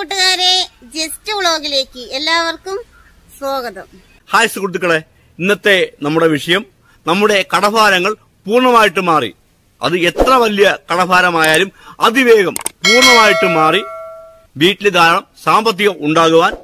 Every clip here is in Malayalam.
കൂട്ടുകാരെ ജസ്റ്റ് വ്ളോഗിലേക്ക് എല്ലാവർക്കും സ്വാഗതം ഹായ് സുഹൃത്തുക്കളെ ഇന്നത്തെ നമ്മുടെ വിഷയം നമ്മുടെ കടഭാരങ്ങൾ പൂർണ്ണമായിട്ട് മാറി അത് എത്ര വലിയ കടഭാരമായാലും അതിവേഗം പൂർണ്ണമായിട്ട് മാറി വീട്ടിൽ ധാരാളം സാമ്പത്തികം ഉണ്ടാകുവാൻ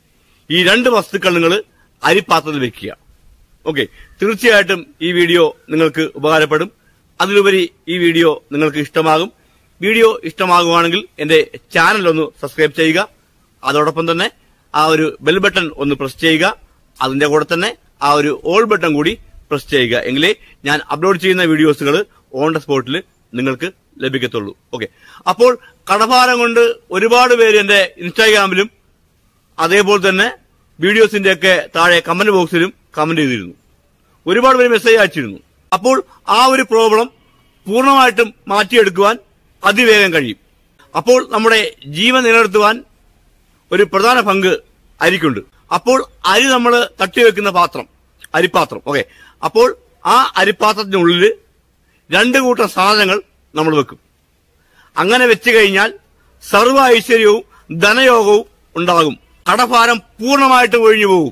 ഈ രണ്ട് വസ്തുക്കൾ നിങ്ങൾ അരിപ്പാത്രത്തിൽ വെക്കുക ഓക്കെ തീർച്ചയായിട്ടും ഈ വീഡിയോ നിങ്ങൾക്ക് ഉപകാരപ്പെടും അതിലുപരി ഈ വീഡിയോ നിങ്ങൾക്ക് ഇഷ്ടമാകും വീഡിയോ ഇഷ്ടമാകുവാണെങ്കിൽ എന്റെ ചാനൽ ഒന്ന് സബ്സ്ക്രൈബ് ചെയ്യുക അതോടൊപ്പം തന്നെ ആ ഒരു ബെൽ ബട്ടൺ ഒന്ന് പ്രസ് ചെയ്യുക അതിന്റെ കൂടെ തന്നെ ആ ഒരു ഓൾ ബട്ടൺ കൂടി പ്രസ് ചെയ്യുക എങ്കിലേ ഞാൻ അപ്ലോഡ് ചെയ്യുന്ന വീഡിയോസുകൾ ഓൺ ദ സ്പോട്ടിൽ നിങ്ങൾക്ക് ലഭിക്കത്തുള്ളൂ ഓക്കെ അപ്പോൾ കടഭാരം കൊണ്ട് ഒരുപാട് പേര് എന്റെ ഇൻസ്റ്റാഗ്രാമിലും അതേപോലെ തന്നെ വീഡിയോസിന്റെ ഒക്കെ താഴെ കമന്റ് ബോക്സിലും കമന്റ് ചെയ്തിരുന്നു ഒരുപാട് പേര് മെസ്സേജ് അയച്ചിരുന്നു അപ്പോൾ ആ ഒരു പ്രോബ്ലം പൂർണ്ണമായിട്ടും മാറ്റിയെടുക്കുവാൻ അതിവേഗം കഴിയും അപ്പോൾ നമ്മുടെ ജീവൻ നിലനിർത്തുവാൻ ഒരു പ്രധാന പങ്ക് അരിക്കുണ്ട് അപ്പോൾ അരി നമ്മൾ തട്ടിവെക്കുന്ന പാത്രം അരിപ്പാത്രം ഓക്കെ അപ്പോൾ ആ അരിപ്പാത്രത്തിനുള്ളിൽ രണ്ട് കൂട്ടം സാധനങ്ങൾ നമ്മൾ വെക്കും അങ്ങനെ വെച്ച് കഴിഞ്ഞാൽ സർവ്വ ഐശ്വര്യവും ധനയോഗവും ഉണ്ടാകും കടഭാരം പൂർണ്ണമായിട്ട് ഒഴിഞ്ഞു പോകും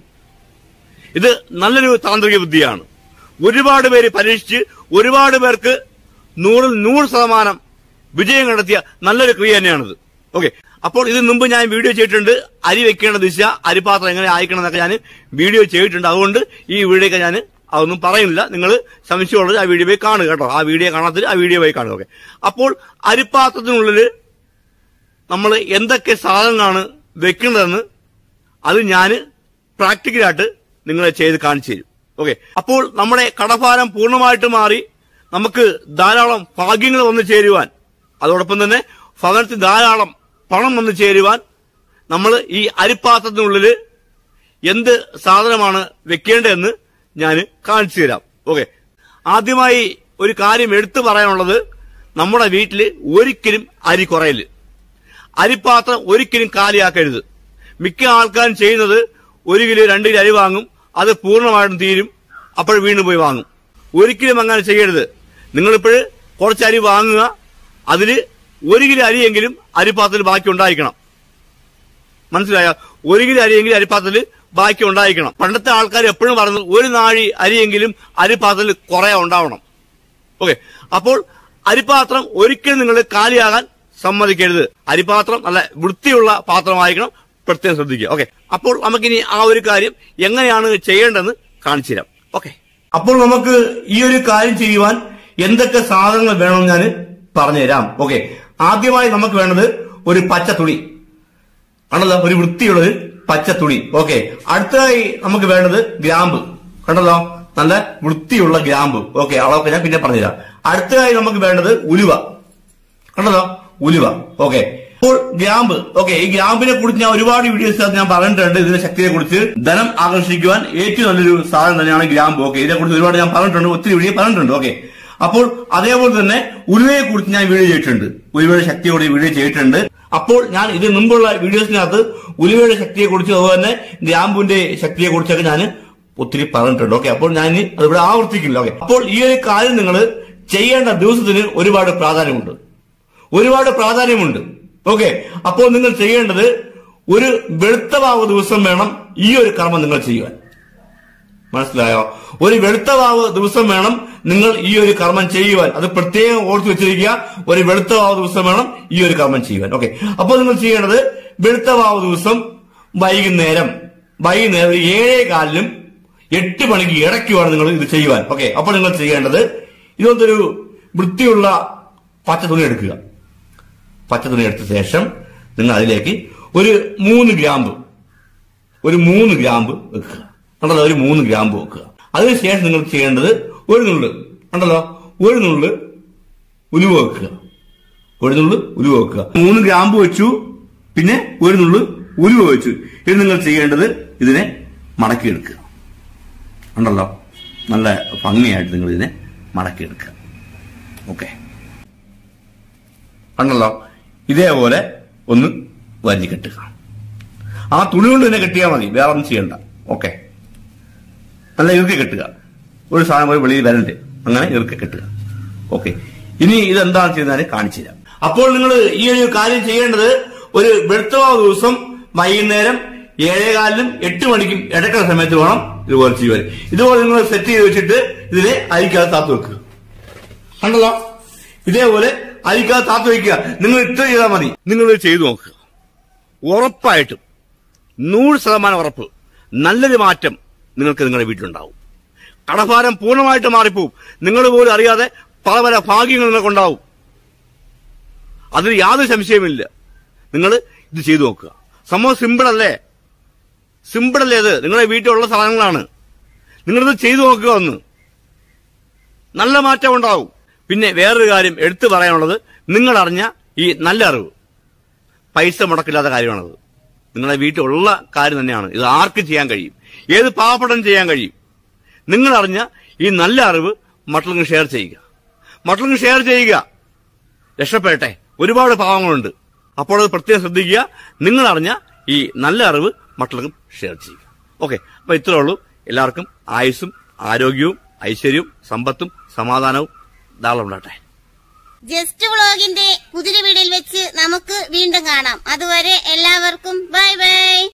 ഇത് നല്ലൊരു താന്ത്രിക ബുദ്ധിയാണ് ഒരുപാട് പേര് പരീക്ഷിച്ച് ഒരുപാട് പേർക്ക് നൂറിൽ നൂറ് ശതമാനം വിജയം കണ്ടെത്തിയ നല്ലൊരു ക്രിയ തന്നെയാണിത് ഓക്കെ അപ്പോൾ ഇത് മുമ്പ് ഞാൻ വീഡിയോ ചെയ്തിട്ടുണ്ട് അരി വെക്കേണ്ട ദിശ അരിപാത്രം എങ്ങനെ അയക്കണം എന്നൊക്കെ ഞാൻ വീഡിയോ ചെയ്തിട്ടുണ്ട് അതുകൊണ്ട് ഈ വീഡിയോ ഞാൻ അതൊന്നും പറയുന്നില്ല നിങ്ങൾ സംശയമുള്ളത് ആ വീഡിയോ പോയി കാണുക കേട്ടോ ആ വീഡിയോ കാണാത്തത് ആ വീഡിയോ പോയി കാണുക ഓക്കെ അപ്പോൾ അരിപ്പാത്രത്തിനുള്ളിൽ നമ്മൾ എന്തൊക്കെ സാധനങ്ങളാണ് വെക്കേണ്ടതെന്ന് അത് ഞാൻ പ്രാക്ടിക്കലായിട്ട് നിങ്ങളെ ചെയ്ത് കാണിച്ചു തരും ഓക്കെ അപ്പോൾ നമ്മുടെ കടഭാരം പൂർണ്ണമായിട്ട് മാറി നമുക്ക് ധാരാളം ഭാഗ്യങ്ങൾ വന്നു ചേരുവാൻ അതോടൊപ്പം തന്നെ ഭവനത്തിൽ ധാരാളം പണം വന്നു ചേരുവാൻ നമ്മൾ ഈ അരിപ്പാത്രത്തിനുള്ളിൽ എന്ത് സാധനമാണ് വെക്കേണ്ടതെന്ന് ഞാൻ കാണിച്ചു തരാം ഓക്കെ ആദ്യമായി ഒരു കാര്യം എടുത്തു പറയാനുള്ളത് നമ്മുടെ വീട്ടിൽ ഒരിക്കലും അരി കുറയല് അരിപ്പാത്രം ഒരിക്കലും കാലിയാക്കരുത് മിക്ക ആൾക്കാരും ചെയ്യുന്നത് ഒരു കിലോ രണ്ട് കിലോ അരി വാങ്ങും അത് പൂർണ്ണമായിട്ടും തീരും അപ്പോൾ വീണ്ടും പോയി വാങ്ങും ഒരിക്കലും അങ്ങനെ ചെയ്യരുത് നിങ്ങളിപ്പോഴ് കുറച്ച് അരി വാങ്ങുക അതിൽ ഒരു കിലോ അരിയെങ്കിലും അരിപ്പാത്രത്തിൽ ബാക്കി ഉണ്ടായിരിക്കണം മനസ്സിലായ ഒരു കിലോ അരിയെങ്കിലും അരിപ്പാത്രത്തിൽ ബാക്കി ഉണ്ടായിരിക്കണം പണ്ടത്തെ ആൾക്കാർ എപ്പോഴും പറഞ്ഞു ഒരു നാഴി അരിയെങ്കിലും അരിപ്പാത്രത്തിൽ കുറെ ഉണ്ടാവണം ഓക്കെ അപ്പോൾ അരിപ്പാത്രം ഒരിക്കലും നിങ്ങൾ കാലിയാകാൻ സമ്മതിക്കരുത് അരിപാത്രം നല്ല വൃത്തിയുള്ള പാത്രമായിരിക്കണം പ്രത്യേകം ശ്രദ്ധിക്കുക ഓക്കെ അപ്പോൾ നമുക്കിനി ആ ഒരു കാര്യം എങ്ങനെയാണ് ചെയ്യേണ്ടതെന്ന് കാണിച്ചു തരാം ഓക്കെ അപ്പോൾ നമുക്ക് ഈ ഒരു കാര്യം ചെയ്യുവാൻ എന്തൊക്കെ സാധനങ്ങൾ വേണമെന്ന് ഞാൻ പറഞ്ഞുതരാം ഓക്കെ ആദ്യമായി നമുക്ക് വേണ്ടത് ഒരു പച്ച തുണി കണ്ടല്ലോ ഒരു വൃത്തിയുള്ള ഒരു പച്ച തുണി ഓക്കെ അടുത്തതായി നമുക്ക് വേണ്ടത് ഗ്രാമ്പ് കണ്ടല്ലോ നല്ല വൃത്തിയുള്ള ഗ്രാമ്പ് ഓക്കെ അളവൊക്കെ ഞാൻ പിന്നെ പറഞ്ഞുതരാം അടുത്തതായി നമുക്ക് വേണ്ടത് ഉലുവ കണ്ടല്ലോ ഉലുവ ഓക്കെ അപ്പോൾ ഗ്രാമ്പ് ഓക്കെ ഈ ഗ്രാമ്പിനെ കുറിച്ച് ഞാൻ ഒരുപാട് വീഡിയോസ് ഞാൻ പറഞ്ഞിട്ടുണ്ട് ഇതിന്റെ ശക്തിയെ കുറിച്ച് ധനം ആകർഷിക്കുവാൻ ഏറ്റവും നല്ലൊരു സാധനം തന്നെയാണ് ഗ്രാമ്പ് ഓക്കെ ഇതിനെ കുറിച്ച് ഒരുപാട് ഞാൻ പറഞ്ഞിട്ടുണ്ട് ഒത്തിരി വീഡിയോ പറഞ്ഞിട്ടുണ്ട് ഓക്കെ അപ്പോൾ അതേപോലെ തന്നെ ഉലുവയെ കുറിച്ച് ഞാൻ വീഡിയോ ചെയ്തിട്ടുണ്ട് ഉലുവയുടെ ശക്തിയോട് വീഡിയോ ചെയ്തിട്ടുണ്ട് അപ്പോൾ ഞാൻ ഇതിന് മുമ്പുള്ള വീഡിയോസിനകത്ത് ഉലുവയുടെ ശക്തിയെ കുറിച്ച് അതുപോലെ തന്നെ ഗ്രാമ്പുവിന്റെ ശക്തിയെ കുറിച്ചൊക്കെ ഞാൻ ഒത്തിരി പറഞ്ഞിട്ടുണ്ട് ഓക്കെ അപ്പോൾ ഞാൻ ഇനി അതിവിടെ ആവർത്തിക്കില്ല ഓക്കെ അപ്പോൾ ഈ ഒരു കാര്യം നിങ്ങൾ ചെയ്യേണ്ട ദിവസത്തിന് ഒരുപാട് പ്രാധാന്യമുണ്ട് ഒരുപാട് പ്രാധാന്യമുണ്ട് ഓക്കെ അപ്പോൾ നിങ്ങൾ ചെയ്യേണ്ടത് ഒരു വെളുത്തവാവ് ദിവസം വേണം ഈ ഒരു കർമ്മം നിങ്ങൾ ചെയ്യുവാൻ മനസ്സിലായോ ഒരു വെളുത്തവാവ് ദിവസം വേണം നിങ്ങൾ ഈ ഒരു കർമ്മം ചെയ്യുവാൻ അത് പ്രത്യേകം ഓർത്തു വെച്ചിരിക്കുക ഒരു വെളുത്തവാവ് ദിവസം വേണം ഈ ഒരു കർമ്മം ചെയ്യുവാൻ ഓക്കെ അപ്പോൾ നിങ്ങൾ ചെയ്യേണ്ടത് വെളുത്തവാവ് ദിവസം വൈകുന്നേരം വൈകുന്നേരം ഒരു ഏഴേ കാലിലും എട്ട് മണിക്ക് ഇടയ്ക്ക് വേണം നിങ്ങൾ ഇത് ചെയ്യുവാൻ ഓക്കെ അപ്പോൾ നിങ്ങൾ ചെയ്യേണ്ടത് ഇതൊന്നൊരു വൃത്തിയുള്ള പച്ച തുണി എടുക്കുക പച്ച തുണി എടുത്ത ശേഷം നിങ്ങൾ അതിലേക്ക് ഒരു മൂന്ന് ഗ്രാമ്പ് ഒരു മൂന്ന് ഗ്രാമ്പ് വെക്കുക കണ്ടല്ലോ ഒരു മൂന്ന് ഗ്രാമ്പ് വെക്കുക അതിനുശേഷം നിങ്ങൾ ചെയ്യേണ്ടത് ഒരു നുള്ള് കണ്ടല്ലോ ഒരു നുള്ള് ഉലുവ വെക്കുക ഒരു നുള്ള് ഉലുവ വെക്കുക മൂന്ന് ഗ്രാമ്പ് വെച്ചു പിന്നെ ഒരു നുള്ള് ഉലുവ വെച്ചു ഇത് നിങ്ങൾ ചെയ്യേണ്ടത് ഇതിനെ മടക്കിയെടുക്കുക ഉണ്ടല്ലോ നല്ല ഭംഗിയായിട്ട് നിങ്ങൾ ഇതിനെ മടക്കിയെടുക്കുക ഓക്കെ കണ്ടല്ലോ ഇതേപോലെ ഒന്ന് വരി കെട്ടുക ആ തുണി കൊണ്ട് തന്നെ കെട്ടിയാൽ മതി വേറെ ഒന്നും ചെയ്യണ്ട ഓക്കെ നല്ല ഇറുക്കി കെട്ടുക ഒരു സാധനം ഒരു വെളിയിൽ വരണ്ടേ അങ്ങനെ ഇറുക്കി കെട്ടുക ഓക്കെ ഇനി ഇതെന്താണ് ചെയ്യുന്നതിന് കാണിച്ചു തരാം അപ്പോൾ നിങ്ങൾ ഈ ഒരു കാര്യം ചെയ്യേണ്ടത് ഒരു വെളുത്തവാ ദിവസം വൈകുന്നേരം ഏഴേകാലിനും എട്ട് മണിക്കും ഇടയ്ക്കുള്ള സമയത്ത് വേണം ഇതുപോലെ ചെയ്യുവാൻ ഇതുപോലെ നിങ്ങൾ സെറ്റ് ചെയ്ത് വെച്ചിട്ട് ഇതിനെ അരിക്കാതെ താത്തു വെക്കുക കണ്ടല്ലോ ഇതേപോലെ അരിക്കാതെ താത്തു വെക്കുക നിങ്ങൾ ഇത്ര ചെയ്താൽ മതി നിങ്ങൾ ഇത് ചെയ്തു നോക്കുക ഉറപ്പായിട്ടും നൂറ് ശതമാനം ഉറപ്പ് നല്ലൊരു മാറ്റം നിങ്ങൾക്ക് നിങ്ങളുടെ വീട്ടിലുണ്ടാവും കടഭാരം പൂർണ്ണമായിട്ട് മാറിപ്പോവും നിങ്ങൾ പോലും അറിയാതെ പല പല ഭാഗ്യങ്ങൾ നിങ്ങൾക്കുണ്ടാവും അതിൽ യാതൊരു സംശയമില്ല നിങ്ങൾ ഇത് ചെയ്തു നോക്കുക സംഭവം സിമ്പിൾ അല്ലേ സിമ്പിൾ അല്ലേ ഇത് നിങ്ങളുടെ വീട്ടിലുള്ള സാധനങ്ങളാണ് നിങ്ങളിത് ചെയ്തു നോക്കുക ഒന്ന് നല്ല മാറ്റം ഉണ്ടാവും പിന്നെ വേറൊരു കാര്യം എടുത്തു പറയാനുള്ളത് നിങ്ങൾ അറിഞ്ഞ ഈ നല്ല അറിവ് പൈസ മുടക്കില്ലാത്ത കാര്യമാണത് നിങ്ങളുടെ വീട്ടിലുള്ള കാര്യം തന്നെയാണ് ഇത് ആർക്കും ചെയ്യാൻ കഴിയും ഏത് പാവപ്പെട്ടം ചെയ്യാൻ കഴിയും നിങ്ങൾ അറിഞ്ഞ ഈ നല്ല അറിവ് മറ്റുള്ളവർക്ക് ഷെയർ ചെയ്യുക മറ്റുള്ളവർക്ക് ഷെയർ ചെയ്യുക രക്ഷപ്പെടട്ടെ ഒരുപാട് പാവങ്ങളുണ്ട് അപ്പോൾ അത് പ്രത്യേകം ശ്രദ്ധിക്കുക നിങ്ങൾ അറിഞ്ഞ ഈ നല്ല അറിവ് മറ്റുള്ളവർക്കും ഷെയർ ചെയ്യുക ഓക്കെ അപ്പൊ ഇത്രേ ഉള്ളൂ എല്ലാവർക്കും ആയുസ്സും ആരോഗ്യവും ഐശ്വര്യവും സമ്പത്തും സമാധാനവും ധാരാളം ഉണ്ടാകട്ടെ ജസ്റ്റ് വ്ളോഗിന്റെ പുതിയ വീഡിയോയിൽ വെച്ച് നമുക്ക് വീണ്ടും കാണാം അതുവരെ എല്ലാവർക്കും ബൈ ബൈ